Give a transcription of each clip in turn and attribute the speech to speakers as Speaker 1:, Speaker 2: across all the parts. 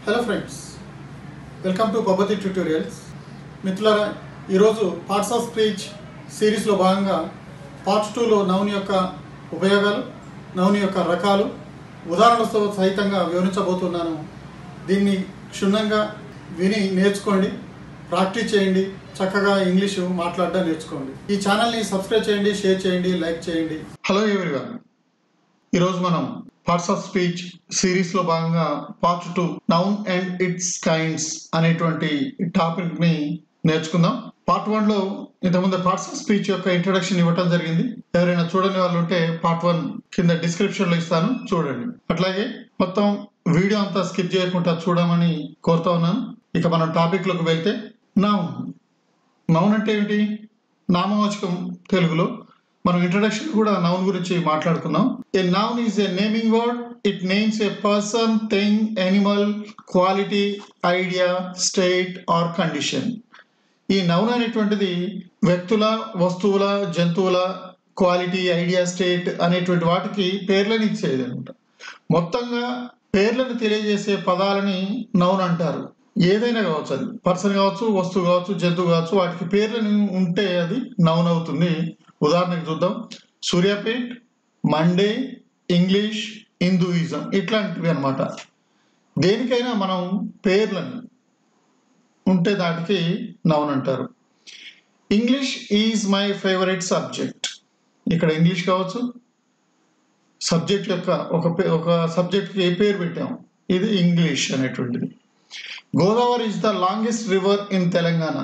Speaker 1: hello friends welcome to Pabbathi tutorials మిత్రులారా ఈరోజు parts of speech సిరీస్లో భాగంగా పార్ట్ టూలో నౌన్ యొక్క ఉపయోగాలు నౌన్ యొక్క రకాలు ఉదాహరణలతో సహితంగా వివరించబోతున్నాను దీన్ని క్షుణ్ణంగా విని నేర్చుకోండి ప్రాక్టీస్ చేయండి చక్కగా ఇంగ్లీషు మాట్లాడడం నేర్చుకోండి ఈ ఛానల్ని సబ్స్క్రైబ్ చేయండి షేర్ చేయండి లైక్ చేయండి హలో ఎవ్రీవన్ ఈరోజు మనం పార్ట్స్ ఆఫ్ స్పీచ్ సిరీస్ లో భాగంగా part two noun and its kinds అనేటువంటి టాపిక్ ని నేర్చుకుందాం పార్ట్ వన్ లో ఇంతకుముందు పార్ట్స్ ఆఫ్ స్పీచ్ యొక్క ఇంట్రడక్షన్ ఇవ్వటం జరిగింది ఎవరైనా చూడని వాళ్ళు ఉంటే పార్ట్ వన్ కింద డిస్క్రిప్షన్ లో ఇస్తాను చూడండి అట్లాగే మొత్తం వీడియో అంతా స్కిప్ చేయకుండా చూడమని కోరుతా ఉన్నాను ఇక మనం టాపిక్ లోకి వెళ్తే నౌన్ నౌన్ అంటే ఏమిటి నామవాచకం తెలుగులో మనం ఇంట్రడక్షన్ కూడా నౌన్ గురించి మాట్లాడుకున్నాం a noun is a naming word it names a person thing animal quality idea state or condition ఈ నౌన్ అనేటువంటిది వ్యక్తుల వస్తువుల జంతువుల క్వాలిటీ ఐడియా స్టేట్ అనేటువంటి వాటికి పేర్లను ఇచ్చేది అనమాట మొత్తంగా పేర్లను తెలియజేసే పదాలని నౌన్ అంటారు ఏదైనా కావచ్చు అది పర్సన్ కావచ్చు వస్తువు కావచ్చు జంతువు కావచ్చు వాటికి పేర్లను ఉంటే అది నౌన్ అవుతుంది ఉదాహరణకు చూద్దాం సూర్యాపేట్ మండే ఇంగ్లీష్ హిందూయిజం ఇట్లాంటివి అన్నమాట దేనికైనా మనం పేర్లను ఉంటే దాటికి నౌన్ అంటారు English is my favourite subject ఇక్కడ ఇంగ్లీష్ కావచ్చు సబ్జెక్ట్ యొక్క ఒక పే- ఒక సబ్జెక్ట్కి ఏ పేరు పెట్టాం ఇది ఇంగ్లీష్ అనేటువంటిది Godavari is the longest river in Telangana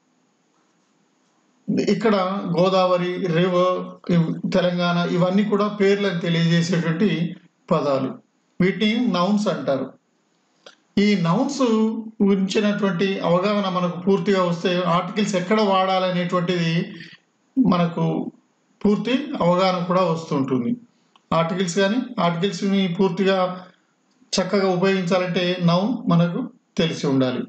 Speaker 1: ఇక్కడ గోదావరి రివర్ ఇవ్- తెలంగాణ ఇవన్నీ కూడా పేర్లను తెలియజేసేటువంటి పదాలు వీటిని నౌన్స్ అంటారు ఈ నౌన్స్ గురించినటువంటి అవగాహన మనకు పూర్తిగా వస్తే ఆర్టికల్స్ ఎక్కడ వాడాలనేటువంటిది మనకు పూర్తి అవగాహన కూడా వస్తుంటుంది ఆర్టికల్స్ కానీ ఆర్టికల్స్ని పూర్తిగా చక్కగా ఉపయోగించాలంటే నౌన్ మనకు తెలిసి ఉండాలి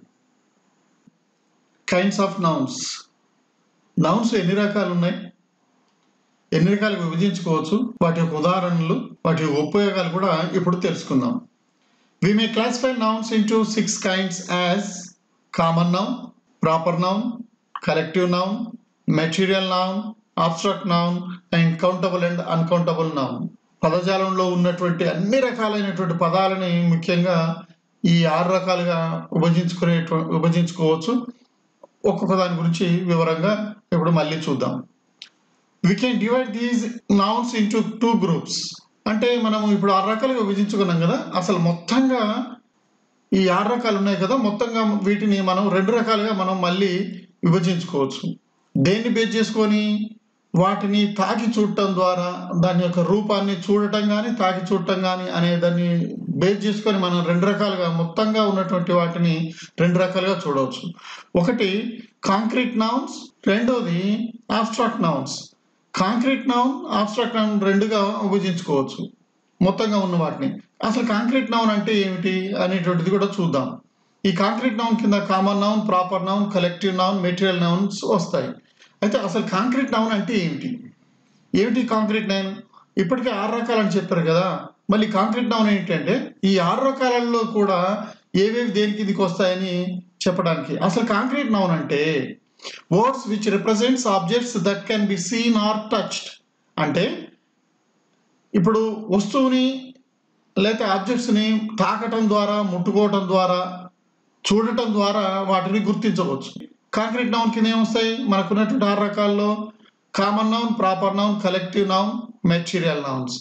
Speaker 1: కైండ్స్ ఆఫ్ నౌన్స్ నౌన్స్ ఎన్ని రకాలు ఉన్నాయి ఎన్ని రకాలు విభజించుకోవచ్చు వాటి యొక్క ఉదాహరణలు వాటి యొక్క ఉపయోగాలు కూడా ఇప్పుడు తెలుసుకుందాం we may classify nouns into six kinds as common noun proper noun collective noun material noun abstract noun and countable and uncountable noun పదజాలంలో ఉన్నటువంటి అన్ని రకాలైనటువంటి పదాలని ముఖ్యంగా ఈ ఆరు రకాలుగా విభజించుకునే విభజించుకోవచ్చు ఒక్కొక్క దాని గురించి వివరంగా ఇప్పుడు మళ్ళీ చూద్దాం we can divide these nouns into two groups అంటే మనం ఇప్పుడు ఆరు రకాలుగా విభజించుకున్నాం కదా అసలు మొత్తంగా ఈ ఆరు రకాలు ఉన్నాయి కదా మొత్తంగా వీటిని మనం రెండు రకాలుగా మనం మళ్ళీ విభజించుకోవచ్చు దేన్ని బేస్ చేసుకొని వాటిని తాకి చూడటం ద్వారా దాని యొక్క రూపాన్ని చూడటం కానీ తాకి చూడటం కానీ అనే దాన్ని బేస్ చేసుకొని మనం రెండు రకాలుగా మొత్తంగా ఉన్నటువంటి వాటిని రెండు రకాలుగా చూడవచ్చు ఒకటి కాంక్రీట్ నౌన్స్ రెండోది abstract nouns concrete noun abstract noun రెండుగా విభజించుకోవచ్చు మొత్తంగా ఉన్న వాటిని అసలు కాంక్రీట్ నౌన్ అంటే ఏమిటి అనేటువంటిది కూడా చూద్దాం ఈ కాంక్రీట్ నౌన్ కింద common noun proper noun collective noun material nouns వస్తాయి అయితే అసలు కాంక్రీట్ నౌన్ అంటే ఏమిటి ఏమిటి కాంక్రీట్ నౌన్ ఇప్పటికే ఆరు రకాలని చెప్పారు కదా మళ్ళీ కాంక్రీట్ నౌన్ ఏంటంటే ఈ ఆరు రకాలలో కూడా ఏవేవి దేనికి కిందికి వస్తాయని చెప్పడానికి అసలు కాంక్రీట్ నౌన్ అంటే words which represents objects that can be seen or touched అంటే ఇప్పుడు వస్తువుని లేకపోతే ఆబ్జెక్ట్స్ని తాకటం ద్వారా ముట్టుకోవటం ద్వారా చూడటం ద్వారా వాటిని గుర్తించవచ్చు కాంక్రీట్ నౌన్ కింద ఏమొస్తాయి మనకున్నటువంటి ఆరు రకాల్లో common noun proper noun collective noun material nouns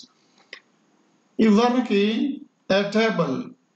Speaker 1: ఈ ఉదాహరణకి table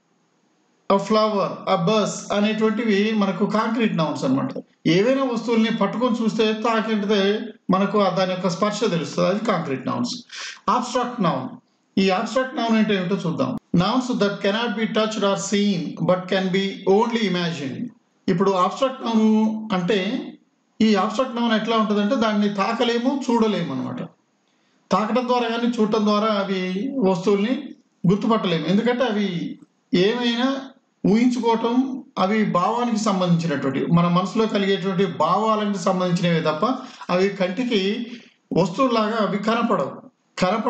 Speaker 1: a flower a bus అనేటువంటివి మనకు కాంక్రీట్ నౌన్స్ అన్నమాట ఏవైనా వస్తువుల్ని పట్టుకొని చూస్తే తాకితే మనకు ఆ దాని యొక్క స్పర్శ తెలుస్తుంది అది కాంక్రీట్ నౌన్స్ ఆబ్స్ట్రాక్ట్ నౌన్ ఈ ఆబ్స్ట్రాక్ట్ నౌన్ అంటే ఏమిటో చూద్దాం nouns that cannot be touched or seen but can be only imagine ఇప్పుడు ఆబ్స్ట్రాక్ట్ నౌన్ అంటే ఈ ఆబ్స్ట్రాక్ట్ నౌన్ ఎట్లా ఉంటుందంటే దాన్ని తాకలేము చూడలేము అనమాట తాకడం ద్వారా కానీ చూడటం ద్వారా అవి వస్తువుల్ని గుర్తుపట్టలేము ఎందుకంటే అవి ఏమైనా ఊహించుకోవటం అవి భావానికి సంబంధించినటువంటి మన మనసులో కలిగేటువంటి భావాలకు సంబంధించినవే తప్ప అవి కంటికి వస్తువులాగా అవి కనపడవు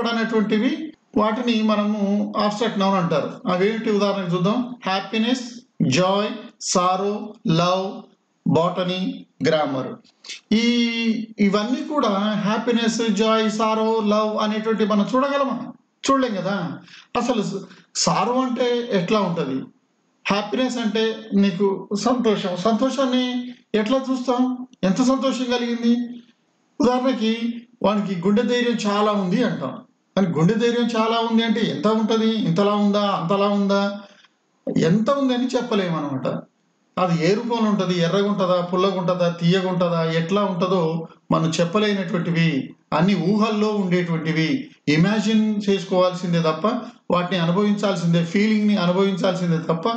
Speaker 1: కనపడనటువంటివి వాటిని మనము ఆబ్స్ట్రాక్ట్ నౌన్ అంటారు అవేమిటి ఉదాహరణకు చూద్దాం happiness joy sorrow love botany grammar ఈ ఇవన్నీ కూడా హ్యాపీనెస్ జాయ్ సారో లవ్ అనేటువంటి మనం చూడగలమా చూడలేం కదా అసలు సారో అంటే ఎట్లా ఉంటుంది హ్యాపీనెస్ అంటే నీకు సంతోషం సంతోషాన్ని ఎట్లా చూస్తాం ఎంత సంతోషం కలిగింది ఉదాహరణకి వానికి గుండె ధైర్యం చాలా ఉంది అంటాం కానీ గుండె ధైర్యం చాలా ఉంది అంటే ఎంత ఉంటుంది ఇంతలా ఉందా అంతలా ఉందా ఎంత ఉంది అని చెప్పలేము అనమాట అది ఏ రూపంలో ఉంటుంది ఎర్రగా ఉంటుందా పుల్లగా ఉంటుందా తీయగా ఉంటుందా ఎట్లా ఉంటుందో మనం చెప్పలేనటువంటివి అన్ని ఊహల్లో ఉండేటువంటివి ఇమాజిన్ చేసుకోవాల్సిందే తప్ప వాటిని అనుభవించాల్సిందే ఫీలింగ్ని అనుభవించాల్సిందే తప్ప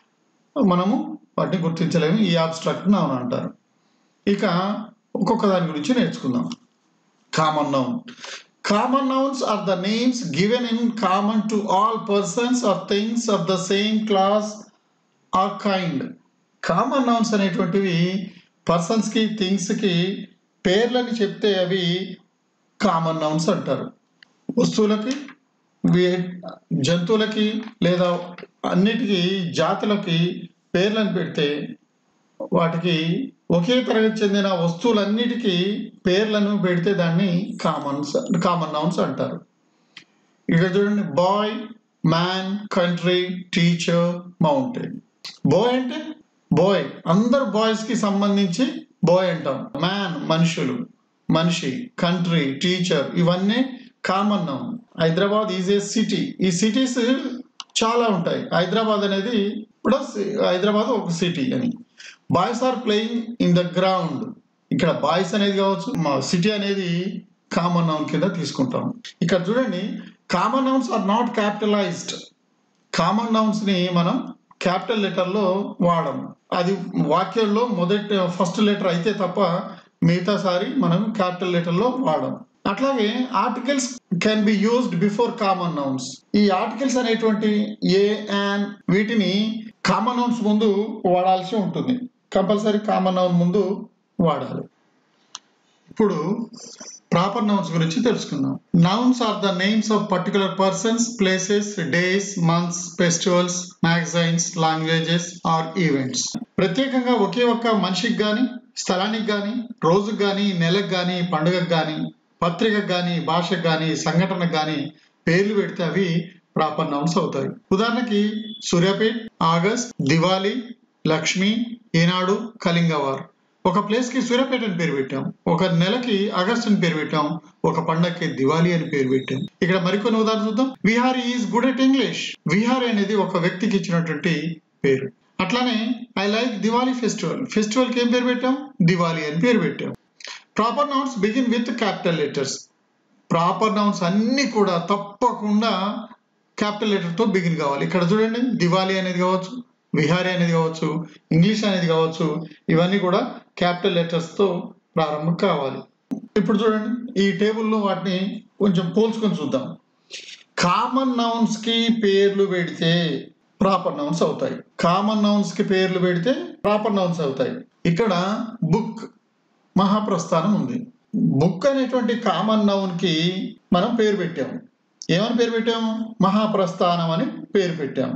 Speaker 1: మనము వాటిని గుర్తించలేము ఈ ఆబ్స్ట్రాక్ట్ నౌన్ అంటారు ఇక ఒక్కొక్క దాని గురించి నేర్చుకుందాం common noun common nouns are the names given in common to all persons or things of the same class or kind common nouns అనేటువంటివి పర్సన్స్కి థింగ్స్కి పేర్లని చెప్తే అవి కామన్ నౌన్స్ అంటారు వస్తువులకి వే- జంతువులకి లేదా అన్నిటికీ జాతులకి పేర్లను పెడితే వాటికి ఒకే తరగతి చెందిన వస్తువులన్నిటికీ పేర్లను పెడితే దాన్ని కామన్స్ కామన్ నౌన్స్ అంటారు ఇక్కడ చూడండి boy man country teacher mountain boy అంటే బాయ్ అందరు బాయ్స్ కి సంబంధించి బాయ్ అంటాం మ్యాన్ మనుషులు మనిషి కంట్రీ టీచర్ ఇవన్నీ common noun Hyderabad is a city ఈ సిటీస్ చాలా ఉంటాయి హైదరాబాద్ అనేది కూడా సి- హైదరాబాద్ ఒక సిటీ అని boys are playing in the ground ఇక్కడ బాయ్స్ అనేది కావచ్చు మా సిటీ అనేది కామన్ నౌన్ కింద తీసుకుంటాం ఇక్కడ చూడండి common nouns are not capitalized common nouns ని మనం క్యాపిటల్ లెటర్ లో వాడము అది వాక్యంలో మొదటి ఫస్ట్ లెటర్ అయితే తప్ప మిగతా సారి మనం క్యాపిటల్ లెటర్ లో వాడం అట్లాగే articles can be used before common nouns ఈ ఆర్టికల్స్ అనేటువంటి ఏ అండ్ వీటిని కామన్ నౌన్స్ ముందు వాడాల్సి ఉంటుంది కంపల్సరీ కామన్ నౌన్ ముందు వాడాలి ఇప్పుడు ప్రాపర్ నౌన్స్ గురించి తెలుసుకుందాం nouns are the names of particular persons places days months festivals magazines languages or events ప్రత్యేకంగా ఒకే ఒక్క మనిషికి కానీ స్థలానికి కానీ రోజుకు కానీ నెలకు కానీ పండుగకు కానీ పత్రికకు కానీ భాషకు కానీ సంఘటనకు కానీ పేర్లు పెడితే అవి ప్రాపర్ నౌన్స్ అవుతాయి ఉదాహరణకి సూర్యాపేట్ ఆగస్ట్ దివాలి లక్ష్మి ఈనాడు కళింగవార్ ఒక ప్లేస్ కి సూర్యాపేట అని పేరు పెట్టాం ఒక నెలకి ఆగస్ట్ అని పేరు పెట్టాం ఒక పండగకి దివాలి అని పేరు పెట్టాం ఇక్కడ మరికొన్ని ఉదాహరణ చూద్దాం Vihari is good at English Vihari అనేది ఒక వ్యక్తికి ఇచ్చినటువంటి పేరు అట్లానే I like Diwali festival festival కి ఏం పేరు పెట్టాం దివాలి అని పేరు పెట్టాం proper nouns begin with capital letters proper nouns అన్ని కూడా తప్పకుండా క్యాపిటల్ లెటర్ తో బిగిన్ కావాలి ఇక్కడ చూడండి దివాలి అనేది కావచ్చు విహారీ అనేది కావచ్చు ఇంగ్లీష్ అనేది కావచ్చు ఇవన్నీ కూడా క్యాపిటల్ లెటర్స్ తో ప్రారంభం కావాలి ఇప్పుడు చూడండి ఈ టేబుల్లో వాటిని కొంచెం పోల్చుకొని చూద్దాం కామన్ నౌన్స్ కి పేర్లు పెడితే ప్రాపర్ నౌన్స్ అవుతాయి కామన్ నౌన్స్ కి పేర్లు పెడితే ప్రాపర్ నౌన్స్ అవుతాయి ఇక్కడ బుక్ మహాప్రస్థానం ఉంది బుక్ అనేటువంటి కామన్ నౌన్ కి మనం పేరు పెట్టాము ఏమని పేరు పెట్టాము మహాప్రస్థానం అని పేరు పెట్టాము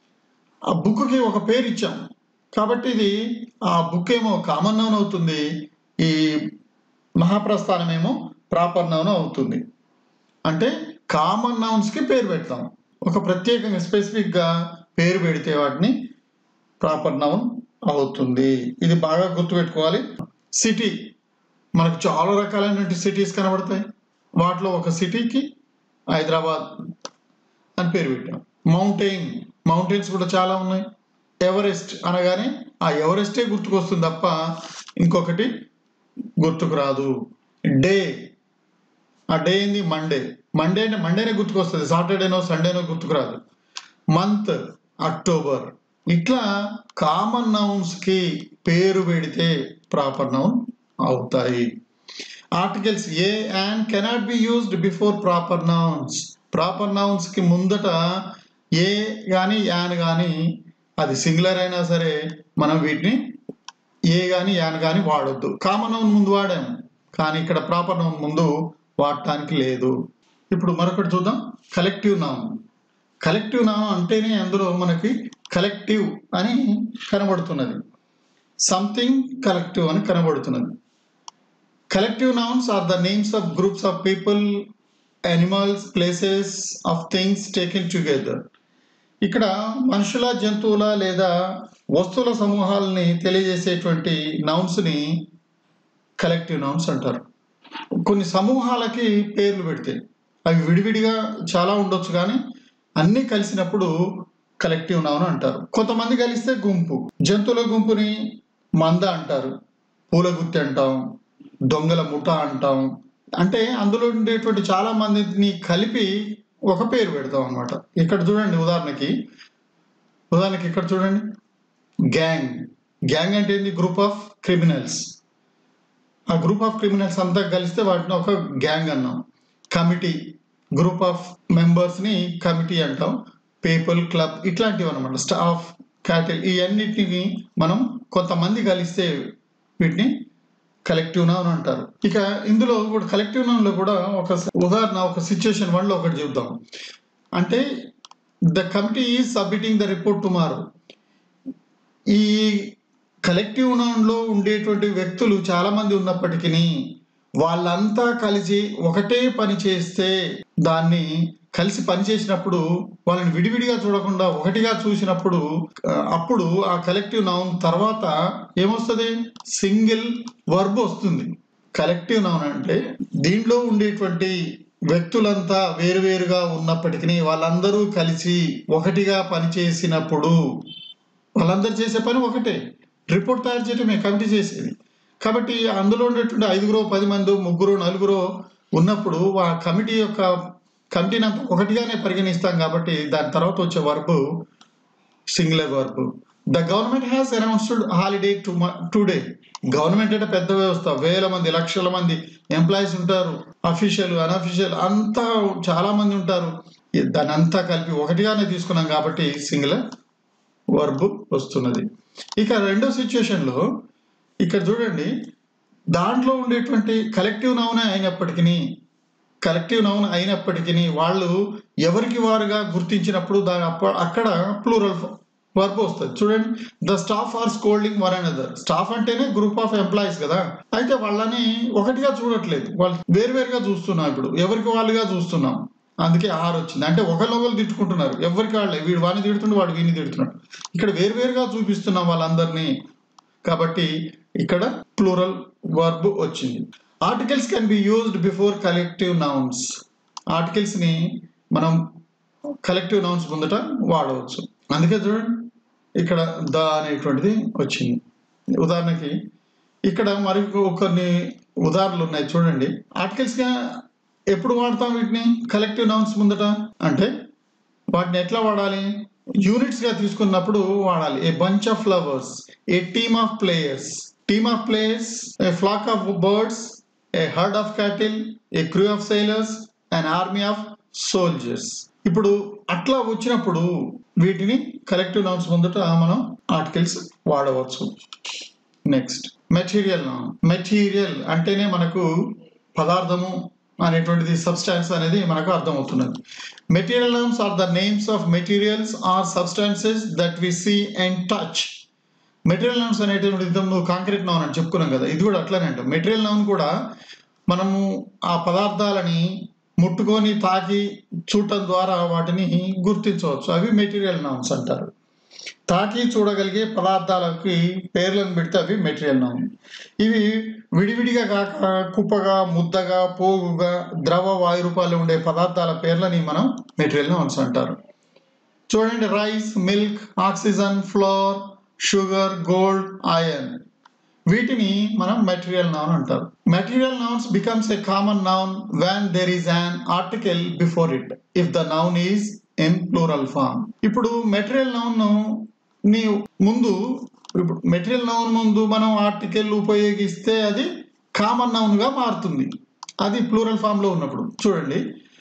Speaker 1: ఆ బుక్కి ఒక పేరు ఇచ్చాం కాబట్టి ఇది ఆ బుక్ ఏమో కామన్ నౌన్ అవుతుంది ఈ మహాప్రస్థానం ఏమో ప్రాపర్ నౌన్ అవుతుంది అంటే కామన్ నౌన్స్ కి పేరు పెడతాం ఒక ప్రత్యేకంగా స్పెసిఫిక్ గా పేరు పెడితే వాటిని ప్రాపర్ నౌన్ అవుతుంది ఇది బాగా గుర్తుపెట్టుకోవాలి సిటీ మనకు చాలా రకాలైనటువంటి సిటీస్ కనబడతాయి వాటిలో ఒక సిటీకి హైదరాబాద్ అని పేరు పెట్టాం మౌంటైన్ మౌంటైన్స్ కూడా చాలా ఉన్నాయి ఎవరెస్ట్ అనగానే ఆ ఎవరెస్టే గుర్తుకొస్తుంది తప్ప ఇంకొకటి గుర్తుకు రాదు డే ఆ డే ఏంది మండే మండే అంటే మండేనే గుర్తుకొస్తుంది సాటర్డేనో సండేనో గుర్తుకు రాదు మంత్ అక్టోబర్ ఇట్లా కామన్ నౌన్స్ కి పేరు పెడితే ప్రాపర్ నౌన్ అవుతాయి articles a and cannot be used before proper nouns proper nouns కి ముందట ఏ కానీ యాన్ కానీ అది సింగులర్ అయినా సరే మనం వీటిని ఏ కానీ యాన్ కానీ వాడొద్దు కామన్ నౌన్ ముందు వాడాము కానీ ఇక్కడ ప్రాపర్ నౌన్ ముందు వాడటానికి లేదు ఇప్పుడు మరొకటి చూద్దాం కలెక్టివ్ నౌన్ కలెక్టివ్ నౌన్ అంటేనే అందులో మనకి కలెక్టివ్ అని కనబడుతున్నది సంథింగ్ కలెక్టివ్ అని కనబడుతున్నది collective nouns are the names of groups of people animals places of things taken together ఇక్కడ మనుషుల జంతువుల లేదా వస్తువుల సమూహాలని తెలియజేసేటువంటి నౌన్స్ని కలెక్టివ్ నౌన్స్ అంటారు కొన్ని సమూహాలకి పేర్లు పెడితే అవి విడివిడిగా చాలా ఉండొచ్చు కానీ అన్నీ కలిసినప్పుడు కలెక్టివ్ నౌన్ అంటారు కొంతమంది కలిస్తే గుంపు జంతువుల గుంపుని మంద అంటారు పూల గుత్తి అంటాం దొంగల ముఠ అంటాం అంటే అందులో ఉండేటువంటి చాలా మందిని కలిపి ఒక పేరు పెడతాం అనమాట ఇక్కడ చూడండి ఉదాహరణకి ఉదాహరణకి ఇక్కడ చూడండి గ్యాంగ్ గ్యాంగ్ అంటే ఏంది గ్రూప్ ఆఫ్ క్రిమినల్స్ ఆ గ్రూప్ ఆఫ్ క్రిమినల్స్ అంతా కలిస్తే వాటిని ఒక గ్యాంగ్ అన్నాం కమిటీ గ్రూప్ ఆఫ్ మెంబర్స్ని కమిటీ అంటాం పీపుల్ క్లబ్ ఇట్లాంటివి అనమాట స్టాఫ్ క్యాటిల్ ఇవన్నిటిని మనం కొంతమంది కలిస్తే వీటిని కలెక్టివ్ నౌన్ అంటారు ఇక ఇందులో కూడా కలెక్టివ్ నౌన్లో కూడా ఒక ఉదాహరణ ఒక సిచ్యుయేషన్ వన్లో ఒకటి చూద్దాం అంటే the committee is submitting the report tomorrow ఈ కలెక్టివ్ నౌన్లో ఉండేటువంటి వ్యక్తులు చాలా మంది ఉన్నప్పటికీ వాళ్ళంతా కలిసి ఒకటే పని చేస్తే దాన్ని కలిసి పని చేసినప్పుడు వాళ్ళని విడివిడిగా చూడకుండా ఒకటిగా చూసినప్పుడు ఆ, అప్పుడు ఆ కలెక్టివ్ నౌన్ తర్వాత ఏమొస్తుంది సింగిల్ వర్బ్ వస్తుంది కలెక్టివ్ నౌన్ అంటే దీంట్లో ఉండేటువంటి వ్యక్తులంతా వేరువేరుగా ఉన్నప్పటికీ వాళ్ళందరూ కలిసి ఒకటిగా పనిచేసినప్పుడు వాళ్ళందరూ చేసే పని ఒకటే రిపోర్ట్ తయారు చేయటమే కమిటీ చేసేది కాబట్టి అందులో ఉండేటువంటి ఐదుగురో పది మంది ముగ్గురు నలుగురు ఉన్నప్పుడు ఆ కమిటీ యొక్క కమిటీని అంతా ఒకటిగానే పరిగణిస్తాం కాబట్టి దాని తర్వాత వచ్చే verb singular verb the government has announced holiday to today government అంటే పెద్ద వ్యవస్థ వేల మంది లక్షల మంది ఎంప్లాయీస్ ఉంటారు అఫీషియల్ అన్అఫీషియల్ అంతా చాలా మంది ఉంటారు దాన్ని అంతా కలిపి ఒకటిగానే తీసుకున్నాం కాబట్టి సింగులర్ వర్బ్ వస్తున్నది ఇక రెండో సిచ్యుయేషన్లో ఇక్కడ చూడండి దాంట్లో ఉండేటువంటి కలెక్టివ్ నౌన్ అయినప్పటికీ కలెక్టివ్ నౌన్ అయినప్పటికీ వాళ్ళు ఎవరికి వారుగా గుర్తించినప్పుడు దాని అప్ప- అక్కడ ప్లూరల్ వర్బ్ వస్తుంది చూడండి the staff are scolding one another staff అంటేనే గ్రూప్ ఆఫ్ ఎంప్లాయీస్ కదా అయితే వాళ్ళని ఒకటిగా చూడట్లేదు వాళ్ళు వేరువేరుగా చూస్తున్నాం ఇప్పుడు ఎవరికి వాళ్ళుగా చూస్తున్నాం అందుకే ఆర్ వచ్చింది అంటే ఒకరినొకరు తిట్టుకుంటున్నారు ఎవరికి వాళ్ళే వీడు వాడిని తిడుతుండు వాడు వీడిని తిడుతున్నాడు ఇక్కడ వేరువేరుగా చూపిస్తున్నాం వాళ్ళందరినీ కాబట్టి ఇక్కడ ప్లూరల్ వర్బ్ వచ్చింది articles can be used before collective nouns ఆర్టికల్స్ని మనం కలెక్టివ్ నౌన్స్ ముందట వాడవచ్చు అందుకే చూడండి ఇక్కడ ద అనేటువంటిది వచ్చింది ఉదాహరణకి ఇక్కడ మరి కొన్ని ఉదాహరణలు ఉన్నాయి చూడండి ఆర్టికల్స్గా ఎప్పుడు వాడతాం వీటిని కలెక్టివ్ నౌన్స్ ముందట అంటే వాటిని ఎట్లా వాడాలి యూనిట్స్ గా తీసుకున్నప్పుడు వాడాలి a bunch of flowers a team of players team of players a flock of birds a herd of cattle a crew of sailors and army of soldiers ఇప్పుడు అట్లా వచ్చినప్పుడు వీటిని కలెక్టివ్ నౌన్స్ ముందట మనం ఆర్టికల్స్ వాడవచ్చు నెక్స్ట్ మెటీరియల్ నౌన్ మెటీరియల్ అంటేనే మనకు పదార్థము అనేటువంటిది సబ్స్టాన్స్ అనేది మనకు అర్థమవుతున్నది material nouns are the names of materials or substances that we see and touch material nouns అనేటువంటిది నువ్వు కాంక్రీట్ నౌన్ అని చెప్పుకున్నాం కదా ఇది కూడా అట్లానే అంటాం మెటీరియల్ నౌన్ కూడా మనము ఆ పదార్థాలని ముట్టుకొని తాకి చూడటం ద్వారా వాటిని గుర్తించవచ్చు అవి మెటీరియల్ నౌన్స్ అంటారు తాకి చూడగలిగే పదార్థాలకి పేర్లను పెడితే అవి మెటీరియల్ నౌన్ ఇవి విడివిడిగా కాక కుప్పగా ముద్దగా పోగుగా ద్రవ వాయు రూపాల్లో ఉండే పదార్థాల పేర్లని మనం మెటీరియల్ నౌన్స్ అంటారు చూడండి rice milk oxygen flour sugar gold iron వీటిని మనం మెటీరియల్ నౌన్ అంటారు material nouns becomes a common noun when there is an article before it if the noun is in plural form ఇప్పుడు material noun ని ముందు ఇప్పుడు material noun ముందు మనం article ఉపయోగిస్తే అది కామన్ నౌన్ గా మారుతుంది అది ప్లూరల్ ఫామ్ లో ఉన్నప్పుడు చూడండి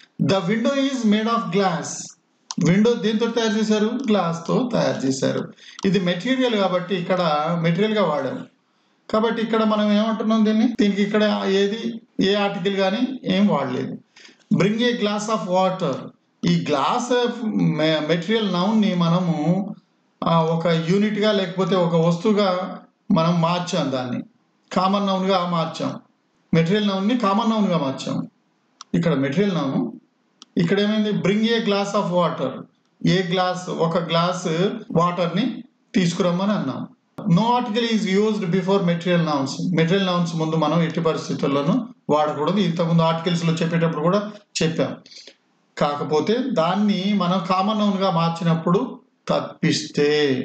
Speaker 1: the window is made of glass window దేంతో తయారు చేశారు గ్లాస్ తో తయారు చేశారు ఇది మెటీరియల్ కాబట్టి ఇక్కడ మెటీరియల్ గా వాడాము కాబట్టి ఇక్కడ మనం ఏమంటున్నాం దీన్ని దీనికి ఇక్కడ ఏది ఏ ఆర్టికల్ కానీ ఏం వాడలేదు bring a glass of water ఈ గ్లాస్ మెటీరియల్ నౌన్ని మనము ఆ, ఒక యూనిట్గా లేకపోతే ఒక వస్తువుగా మనం మార్చాం దాన్ని కామన్ నౌన్గా మార్చాం మెటీరియల్ నౌన్ని కామన్ నౌన్గా మార్చాం ఇక్కడ మెటీరియల్ నౌన్ ఇక్కడ ఏమైంది bring a glass of water a glass ఒక గ్లాస్ వాటర్ని తీసుకురమ్మని అన్నాం no article is used before material nouns material nouns ముందు మనం ఎట్టి పరిస్థితుల్లోనూ వాడకూడదు ఇంతకుముందు ఆర్టికల్స్లో చెప్పేటప్పుడు కూడా చెప్పాం కాకపోతే దాన్ని మనం కామన్ నౌన్గా మార్చినప్పుడు తప్పిస్తే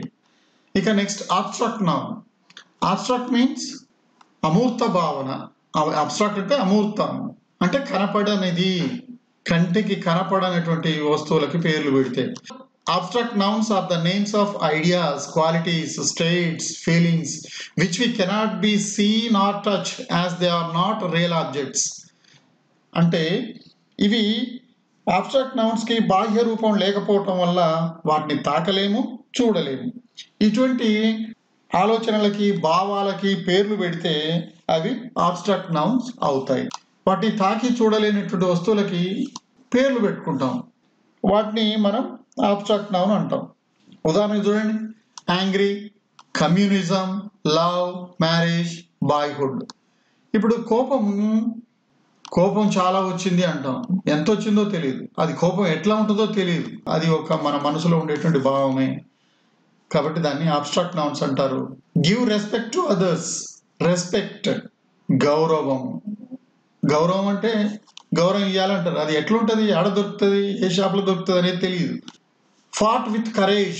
Speaker 1: ఇక next abstract noun abstract means అమూర్త భావన అబ్స్ట్రాక్ట్ అంటే అమూర్తం అంటే కనపడనిది కంటికి కనపడనటువంటి వస్తువులకి పేర్లు పెడితే abstract nouns are the names of ideas qualities states feelings which we cannot be seen or touch as they are not real objects అంటే ఇవి అబ్స్ట్రాక్ట్ నౌన్స్కి బాహ్య రూపం లేకపోవటం వల్ల వాటిని తాకలేము చూడలేము ఇటువంటి ఆలోచనలకి భావాలకి పేర్లు పెడితే అవి ఆబ్స్ట్రాక్ట్ నౌన్స్ అవుతాయి వాటిని తాకి చూడలేనటువంటి వస్తువులకి పేర్లు పెట్టుకుంటాం వాటిని మనం ఆబ్స్ట్రాక్ట్ నౌన్ అంటాం ఉదాహరణ చూడండి angry communism love marriage boyhood ఇప్పుడు కోపం కోపం చాలా వచ్చింది అంటాం ఎంత వచ్చిందో తెలియదు అది కోపం ఎట్లా ఉంటుందో తెలియదు అది ఒక మన మనసులో ఉండేటువంటి భావమే కాబట్టి దాన్ని అబ్స్ట్రాక్ట్ నౌన్స్ అంటారు give respect to others respect గౌరవం గౌరవం అంటే గౌరవం ఇవ్వాలంటారు అది ఎట్లుంటుంది ఎక్కడ దొరుకుతుంది ఏ షాప్లో దొరుకుతుంది అనేది తెలియదు fought with courage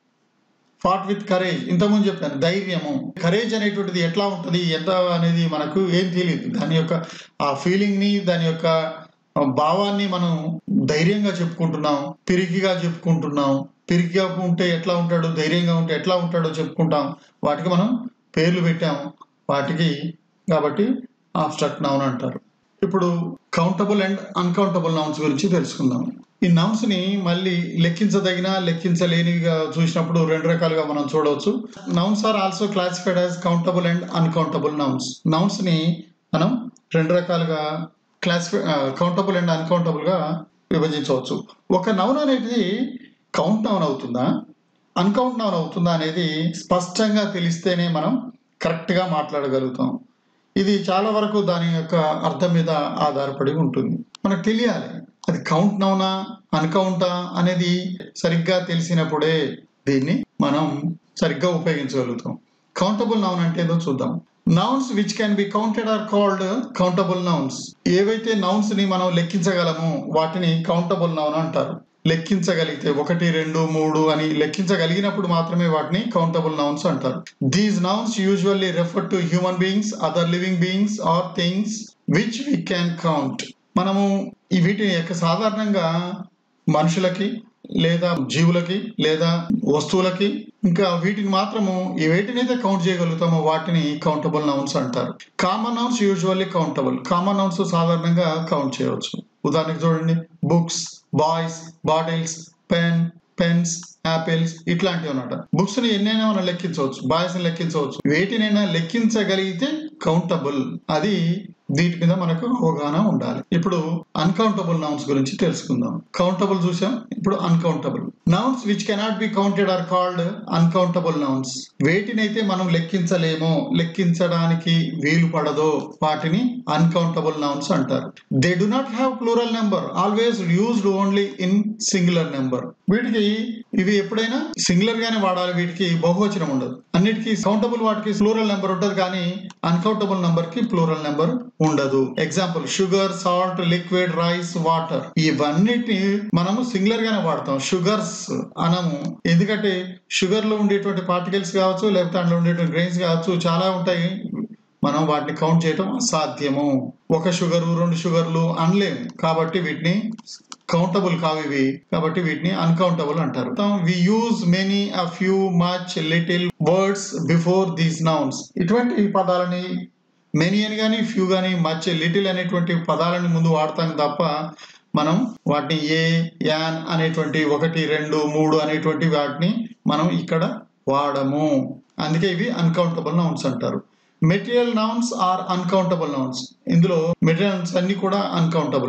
Speaker 1: fought with courage ఇంతకుముందు చెప్పాను ధైర్యము కరేజ్ అనేటువంటిది ఎట్లా ఉంటుంది ఎంత అనేది మనకు ఏం తెలియదు దాని యొక్క ఆ ఫీలింగ్ని దాని యొక్క భావాన్ని మనం ధైర్యంగా చెప్పుకుంటున్నాం పిరికిగా చెప్పుకుంటున్నాం పిరికిగా ఉంటే ఎట్లా ఉంటాడు ధైర్యంగా ఉంటే ఎట్లా ఉంటాడో చెప్పుకుంటాం వాటికి మనం పేర్లు పెట్టాం వాటికి కాబట్టి ఆబ్స్ట్రాక్ట్ నౌన్ అంటారు ఇప్పుడు కౌంటబుల్ అండ్ అన్కౌంటబుల్ నౌన్స్ గురించి తెలుసుకుందాం ఈ నౌన్స్ ని మళ్ళీ లెక్కించదగిన లెక్కించలేనివిగా చూసినప్పుడు రెండు రకాలుగా మనం చూడవచ్చు nouns are also classified as countable and uncountable nouns nouns ని మనం రెండు రకాలుగా క్లాసిఫై కౌంటబుల్ అండ్ అన్కౌంటబుల్ గా విభజించవచ్చు ఒక నౌన్ అనేది కౌంట్ నౌన్ అవుతుందా అన్కౌంట్ నౌన్ అవుతుందా అనేది స్పష్టంగా తెలిస్తేనే మనం కరెక్ట్గా మాట్లాడగలుగుతాం ఇది చాలా వరకు దాని యొక్క అర్థం మీద ఆధారపడి ఉంటుంది మనకు తెలియాలి అది కౌంట్ నౌనా అన్కౌంటా అనేది సరిగ్గా తెలిసినప్పుడే దీన్ని మనం సరిగ్గా ఉపయోగించగలుగుతాం కౌంటబుల్ నౌన్ అంటే ఏదో చూద్దాం nouns which can be counted are called countable nouns ఏవైతే నౌన్స్ ని మనం లెక్కించగలమో వాటిని కౌంటబుల్ నౌన్ అంటారు లెక్కించగలిగితే ఒకటి రెండు మూడు అని లెక్కించగలిగినప్పుడు మాత్రమే వాటిని కౌంటబుల్ నౌన్స్ అంటారు these nouns usually refer to human beings other living beings or things which we can count మనము ఈ వీటిని యొక్క సాధారణంగా మనుషులకి లేదా జీవులకి లేదా వస్తువులకి ఇంకా వీటిని మాత్రము ఈ వేటినైతే కౌంట్ చేయగలుగుతామో వాటిని కౌంటబుల్ నౌన్స్ అంటారు common nouns usually countable common nouns సాధారణంగా కౌంట్ చేయవచ్చు ఉదాహరణకు చూడండి books boys bottles pen pens apples ఇట్లాంటివి అన్నమాట బుక్స్ ని ఎన్నైనా మనం లెక్కించవచ్చు బాయ్స్ ని లెక్కించవచ్చు వేటినైనా లెక్కించగలిగితే కౌంటబుల్ అది వీటి మీద మనకు అవగాహన ఉండాలి ఇప్పుడు అన్కౌంటబుల్ నౌన్స్ గురించి తెలుసుకుందాం కౌంటబుల్ చూసాం ఇప్పుడు uncountable nouns which cannot be counted are called uncountable nouns వేటినైతే మనం లెక్కించలేమో లెక్కించడానికి వీలు పడదో వాటిని అన్కౌంటబుల్ నౌన్స్ అంటారు they do not have plural number always used only in singular number వీటికి ఇవి ఎప్పుడైనా సింగులర్ గానే వాడాలి వీటికి బహువచనం ఉండదు అన్నిటికీ కౌంటబుల్ వాటికి ప్లూరల్ నెంబర్ ఉంటుంది కానీ అన్కౌంటబుల్ నెంబర్ కి ప్లూరల్ నెంబర్ ఉండదు example sugar salt liquid rice water ఇవన్నిటిని మనము సింగులర్ గానే వాడతాం షుగర్స్ అనము ఎందుకంటే షుగర్ లో ఉండేటువంటి పార్టికల్స్ కావచ్చు లేకపోతే అందులో ఉండేటువంటి గ్రెయిన్స్ కావచ్చు చాలా ఉంటాయి మనం వాటిని కౌంట్ చేయటం అసాధ్యము ఒక షుగరు రెండు షుగర్లు అనలేము కాబట్టి వీటిని కౌంటబుల్ కావు ఇవి కాబట్టి వీటిని అన్కౌంటబుల్ అంటారు we use many a few much little words before these nouns ఇటువంటి పదాలని మెనీ అని కానీ ఫ్యూ కానీ మచ్ లిటిల్ అనేటువంటి పదాలని ముందు వాడతాం తప్ప మనం వాటిని ఏ యాన్ అనేటువంటి ఒకటి రెండు మూడు అనేటువంటి వాటిని మనం ఇక్కడ వాడము అందుకే ఇవి అన్కౌంటబుల్ నౌన్స్ అంటారు material nouns are uncountable nouns ఇందులో మెటీరియల్స్ అన్ని కూడా అన్కౌంటబుల్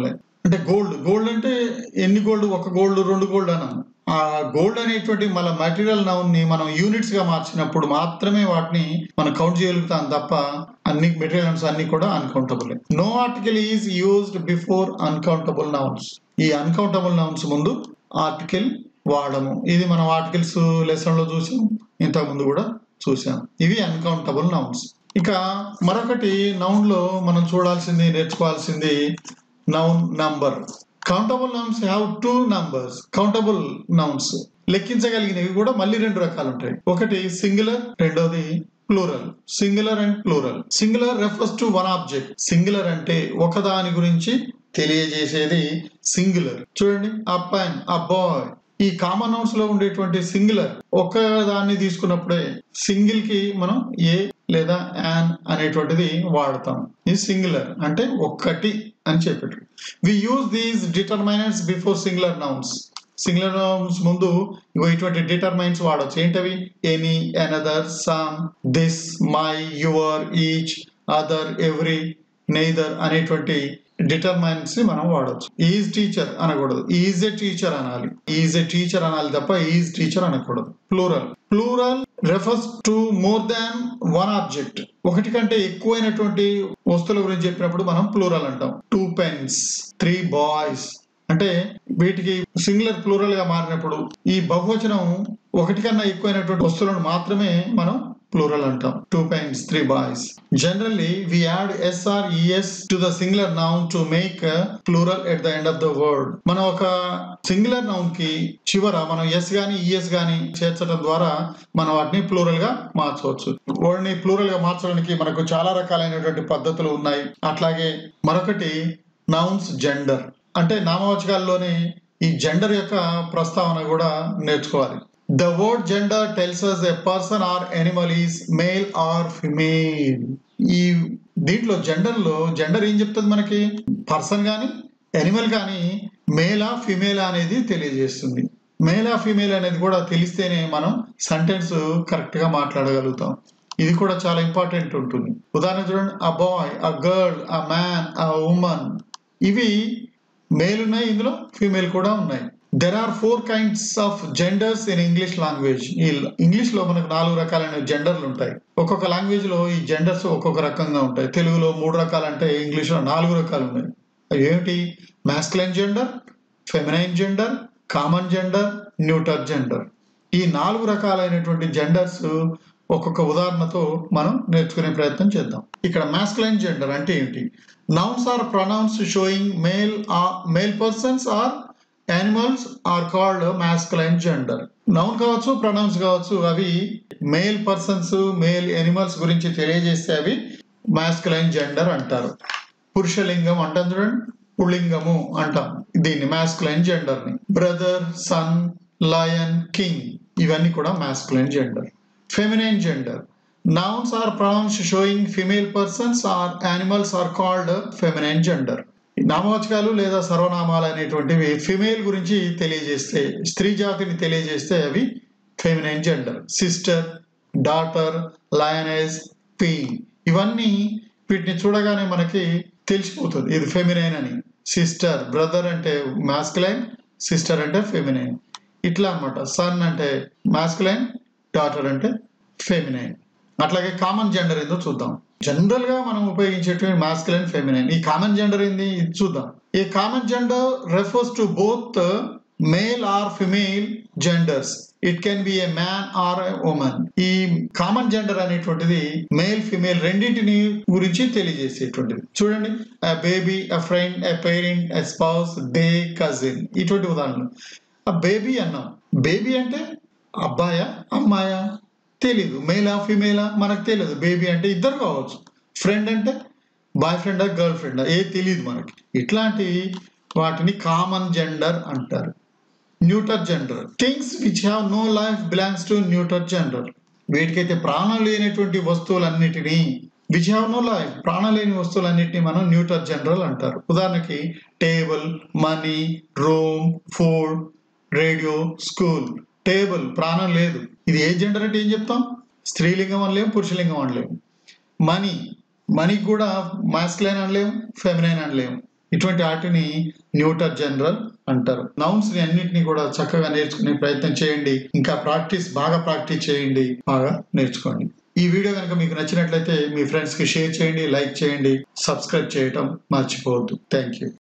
Speaker 1: అంటే గోల్డ్ గోల్డ్ అంటే ఎన్ని గోల్డ్ ఒక గోల్డ్ రెండు గోల్డ్ అన్నాం ఆ గోల్డ్ అనేటువంటి మన మెటీరియల్ నౌన్ ని మనం యూనిట్స్ గా మార్చినప్పుడు మాత్రమే వాటిని మనం కౌంట్ చేయగలుగుతాం తప్ప అన్ని మెటీరియల్ నౌన్స్ అన్ని కూడా uncountable no article is used before uncountable nouns ఈ అన్కౌంటబుల్ నౌన్స్ ముందు ఆర్టికల్ వాడము ఇది మనం ఆర్టికల్స్ లెసన్ లో చూసాం ఇంతకు ముందు కూడా చూసాం ఇవి అన్కౌంటబుల్ నౌన్స్ ఇక మరొకటి నౌన్ లో మనం చూడాల్సింది నేర్చుకోవాల్సింది noun number countable nouns have two numbers countable nouns లెక్కించగలిగినవి కూడా మళ్ళీ రెండు రకాలు ఉంటాయి ఒకటి సింగులర్ రెండోది plural singular and plural singular refers to one object singular అంటే ఒకదాని గురించి తెలియజేసేది సింగులర్ చూడండి అప్ అండ్ అ బాయ్ ఈ కామన్ నౌన్స్ లో ఉండేటువంటి సింగులర్ ఒక దాన్ని తీసుకున్నప్పుడే సింగిల్ కి మనం ఏ లేదా యాన్ అనేటువంటిది వాడతాం ఇది సింగులర్ అంటే ఒక్కటి అని చెప్పేటప్పుడు we use these determiners before singular nouns singular nouns ముందు ఇగో ఇటువంటి డిటర్మైన్స్ వాడచ్చు ఏంటవి any another some this my your each other every neither అనేటువంటి డిటర్మైన్స్ ని మనం వాడచ్చు ఈజ్ టీచర్ అనకూడదు ఈజ్ ఎ టీచర్ అనాలి ఈజ్ ఎ టీచర్ అనాలి తప్ప ఈజ్ టీచర్ అనకూడదు plural plural refers to more than one object ఒకటి కంటే ఎక్కువైనటువంటి వస్తువుల గురించి చెప్పినప్పుడు మనం ప్లూరల్ అంటాం టూ పెన్స్ త్రీ బాయ్స్ అంటే వీటికి సింగులర్ ప్లూరల్ గా మారినప్పుడు ఈ బహువచనం ఒకటి కన్నా ఎక్కువైనటువంటి వస్తువులను మాత్రమే మనం ప్లూరల్ అంటాం two pens three boys generally we add S or ES to the singular noun to make plural at the end of the word మనం ఒక సింగులర్ నౌన్ కి చివర మనం ఎస్ గాని ఈఎస్ గాని చేర్చడం ద్వారా మనం వాటిని ప్లూరల్ గా మార్చవచ్చు వర్డ్ ని ప్లూరల్ గా మార్చడానికి మనకు చాలా రకాలైనటువంటి పద్ధతులు ఉన్నాయి అట్లాగే మరొకటి నౌన్స్ జెండర్ అంటే నామవాచకాల్లోనే ఈ జెండర్ యొక్క ప్రస్తావన కూడా నేర్చుకోవాలి the word gender tells us a person or animal is male or female ఈ దీంట్లో జెండర్ లో జెండర్ ఏం చెప్తుంది మనకి పర్సన్ కానీ ఎనిమల్ కానీ మేలా ఫిమేలా అనేది తెలియజేస్తుంది మేలా ఫిమేల్ అనేది కూడా తెలిస్తేనే మనం సెంటెన్స్ కరెక్ట్ గా మాట్లాడగలుగుతాం ఇది కూడా చాలా ఇంపార్టెంట్ ఉంటుంది ఉదాహరణ చూడండి a boy a girl a man a woman ఇవి మేల్ ఉన్నాయి ఇందులో ఫీమేల్ కూడా ఉన్నాయి there are four kinds of genders in English language ఈ ఇంగ్లీష్ లో మనకు నాలుగు రకాలైన జెండర్లు ఉంటాయి ఒక్కొక్క లాంగ్వేజ్ లో ఈ జెండర్స్ ఒక్కొక్క రకంగా ఉంటాయి తెలుగులో మూడు రకాలు అంటే ఇంగ్లీష్ లో నాలుగు రకాలు ఉన్నాయి అవి ఏమిటి masculine gender feminine gender common gender neuter gender ఈ నాలుగు రకాలైనటువంటి జెండర్స్ ఒక్కొక్క ఉదాహరణతో మనం నేర్చుకునే ప్రయత్నం చేద్దాం ఇక్కడ మాస్కులైన్ జెండర్ అంటే ఏంటి nouns or pronouns showing male male persons or animals are called masculine gender noun కావచ్చు ప్రొనౌన్స్ కావచ్చు అవి మేల్ పర్సన్స్ మేల్ ఎనిమల్స్ గురించి తెలియజేస్తే అవి మాస్కులైన్ జెండర్ అంటారు పురుషలింగం అంటాం చూడండి పుల్లింగము అంటాం దీన్ని మాస్కులైన్ జెండర్ ని బ్రదర్ సన్ లయన్ కింగ్ ఇవన్నీ కూడా masculine gender feminine gender nouns or pronouns showing female persons or animals are called feminine gender నామవాచకాలు లేదా సర్వనామాలు అనేటువంటివి ఫిమేల్ గురించి తెలియజేస్తే స్త్రీ జాతిని తెలియజేస్తే అవి feminine gender sister daughter lioness queen ఇవన్నీ వీటిని చూడగానే మనకి తెలిసిపోతుంది ఇది ఫెమినైన్ అని సిస్టర్ బ్రదర్ అంటే మాస్కులైన్ సిస్టర్ అంటే ఫెమినైన్ ఇట్లా అన్నమాట సన్ అంటే మాస్కులైన్ డాటర్ అంటే ఫెమినైన్ అట్లాగే కామన్ జెండర్ ఏందో చూద్దాం జనరల్ గా మనం ఉపయోగించేటువంటి మాస్కులైన్ ఫెమినైన్ ఈ కామన్ జెండర్ ఏంది ఇది చూద్దాం ఈ common gender refers to both male or female genders it can be a man or a woman ఈ కామన్ జెండర్ అనేటువంటిది మేల్ ఫిమేల్ రెండింటిని గురించి తెలియజేసేటువంటిది చూడండి a baby a friend a parent a spouse the cousin ఇటువంటి ఉదాహరణలు ఆ baby అన్నాం బేబీ అంటే అబ్బాయా అమ్మాయా తెలీదు మేలా ఫిమేలా మనకు తెలియదు బేబీ అంటే ఇద్దరు కావచ్చు ఫ్రెండ్ అంటే బాయ్ ఫ్రెండా గర్ల్ ఫ్రెండా ఏ తెలియదు మనకి ఇట్లాంటి వాటిని కామన్ జెండర్ అంటారు neuter gender things which have no life belongs to neuter gender వీటికైతే ప్రాణం లేనటువంటి వస్తువులన్నిటినీ విచ్ హ్యావ్ నో లైఫ్ ప్రాణం లేని వస్తువులన్నిటిని మనం న్యూటర్ జనరల్ అంటారు ఉదాహరణకి table money room food radio school table ప్రాణం లేదు ఇది ఏ జెండర్ అంటే ఏం చెప్తాం స్త్రీలింగం అనలేము పురుషలింగం అనలేము మనీ మనీకి కూడా మాస్కులైన్ అనలేము ఫెమినైన్ అనలేము ఇటువంటి వాటిని న్యూటర్ జనరల్ అంటారు నౌన్స్ ని అన్నింటినీ కూడా చక్కగా నేర్చుకునే ప్రయత్నం చేయండి ఇంకా ప్రాక్టీస్ బాగా ప్రాక్టీస్ చేయండి బాగా నేర్చుకోండి ఈ వీడియో కనుక మీకు నచ్చినట్లయితే మీ ఫ్రెండ్స్ కి షేర్ చేయండి లైక్ చేయండి సబ్స్క్రైబ్ చేయటం మర్చిపోవద్దు థ్యాంక్ యూ